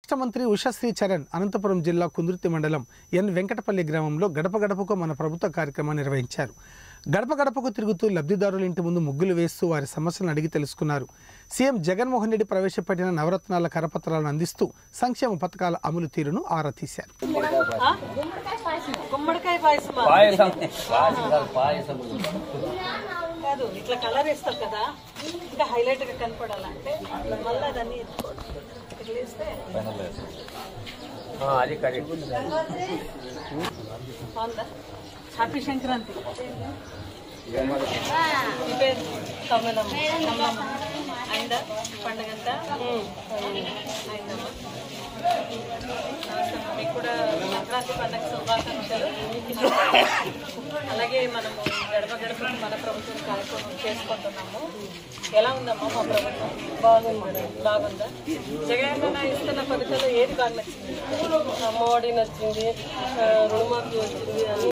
రాష్ట్ర మంత్రి ఉషశ్రీ చరణ్ అనంతపురం జిల్లా కుందుర్తి మండలం ఎన్ వెంకటపల్లి గ్రామంలో గడప గడపకు మన ప్రభుత్వ కార్యక్రమాన్ని నిర్వహించారు గడప గడపకు తిరుగుతూ లబ్ధిదారుల ఇంటి ముందు ముగ్గులు వేస్తూ వారి సమస్యలను అడిగి తెలుసుకున్నారు సీఎం జగన్మోహన్ రెడ్డి ప్రవేశపెట్టిన నవరత్నాల కరపత్రాలను అందిస్తూ సంక్షేమ పథకాల అమలు తీరును ఆరా తీశారు గుమ్మడికాయ పాయసమా పాయసం పాయసం కాదు పాయసం కాదు ఇట్లా కలర్ వేస్తావు కదా ఇంకా హైలైట్ గా కనపడాలంటే మళ్ళీ దాన్ని ఎత్తుకోవడం ఇట్లా వేస్తే ఆ, అది కరెక్ట్ బాగుందా హ్యాపీ సంక్రాంతి మీ పేరు కమలమ్మ కమలమ్మ అయిందా పండుగ అంతా అయిందమ్మా నమస్తే మీకు కూడా సంక్రాంతి పండుగ శుభాకాంక్షలు అలాగే మనము గడప గడప మన ప్రభుత్వం కార్యక్రమం చేసుకుంటున్నాము ఎలా ఉందమ్మా మా ప్రభుత్వం బాగుంది బాగుందా జగన్ ఇస్తున్న పథకాలు ఏది బాగా నచ్చింది అమ్మఒడి నచ్చింది ఆ, రుణమాఫీ వచ్చింది అన్ని